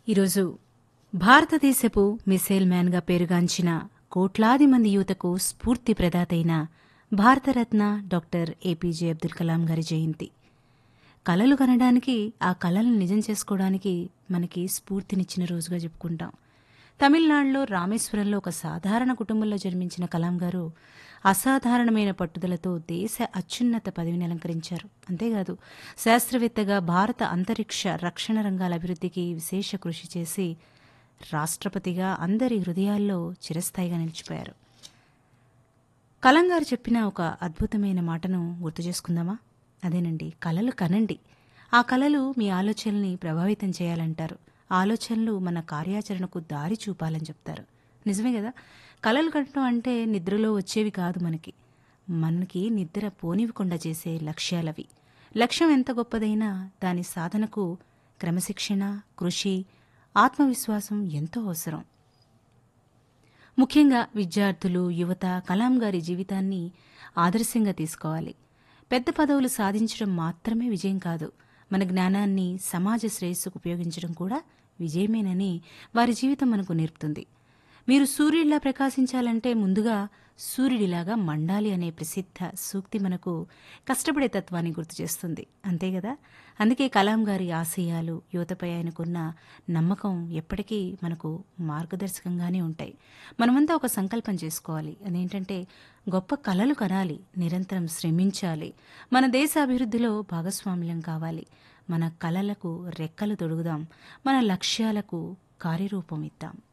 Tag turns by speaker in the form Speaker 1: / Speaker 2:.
Speaker 1: ఈరోజు భారతదేశపు మిసైల్ మ్యాన్గా పేరుగాంచిన కోట్లాది మంది యువతకు స్ఫూర్తి ప్రదాతైన భారతరత్న డాక్టర్ ఏపీజే అబ్దుల్ కలాం గారి జయంతి కలలు కనడానికి ఆ కలలను నిజం చేసుకోవడానికి మనకి స్ఫూర్తినిచ్చిన రోజుగా చెప్పుకుంటాం తమిళనాడులో రామేశ్వరంలో ఒక సాధారణ కుటుంబంలో జన్మించిన కలాం గారు అసాధారణమైన పట్టుదలతో దేశ అత్యున్నత పదవిని అలంకరించారు అంతేకాదు శాస్త్రవేత్తగా భారత అంతరిక్ష రక్షణ రంగాల అభివృద్ధికి విశేష కృషి చేసి రాష్ట్రపతిగా అందరి హృదయాల్లో చిరస్థాయిగా నిలిచిపోయారు కలాం గారు చెప్పిన ఒక అద్భుతమైన మాటను గుర్తు చేసుకుందామా అదేనండి కలలు కనండి ఆ కలలు మీ ఆలోచనల్ని ప్రభావితం చేయాలంటారు ఆలోచనలు మన కార్యాచరణకు దారి చూపాలని చెప్తారు నిజమే కదా కలలు కట్టడం అంటే నిద్రలో వచ్చేవి కాదు మనకి మనకి నిద్ర పోనివ్వకుండా చేసే లక్ష్యాలవి లక్ష్యం ఎంత గొప్పదైనా దాని సాధనకు క్రమశిక్షణ కృషి ఆత్మవిశ్వాసం ఎంతో అవసరం ముఖ్యంగా విద్యార్థులు యువత కలాం గారి జీవితాన్ని ఆదర్శంగా తీసుకోవాలి పెద్ద పదవులు సాధించడం మాత్రమే విజయం కాదు మన జ్ఞానాన్ని సమాజ శ్రేయస్సుకు ఉపయోగించడం కూడా విజయమేనని వారి జీవితం మనకు నేర్పుతుంది మీరు సూర్యుడిలా ప్రకాశించాలంటే ముందుగా సూర్యుడిలాగా మండాలి అనే ప్రసిద్ధ సూక్తి మనకు కష్టపడే తత్వాన్ని గుర్తు చేస్తుంది అంతే కదా అందుకే కలాం గారి ఆశయాలు యువతపై ఆయనకున్న నమ్మకం ఎప్పటికీ మనకు మార్గదర్శకంగానే ఉంటాయి మనమంతా ఒక సంకల్పం చేసుకోవాలి అదేంటంటే గొప్ప కలలు కనాలి నిరంతరం శ్రమించాలి మన దేశ అభివృద్ధిలో భాగస్వామ్యం కావాలి మన కలలకు రెక్కలు తొడుగుదాం మన లక్ష్యాలకు కార్యరూపం ఇద్దాం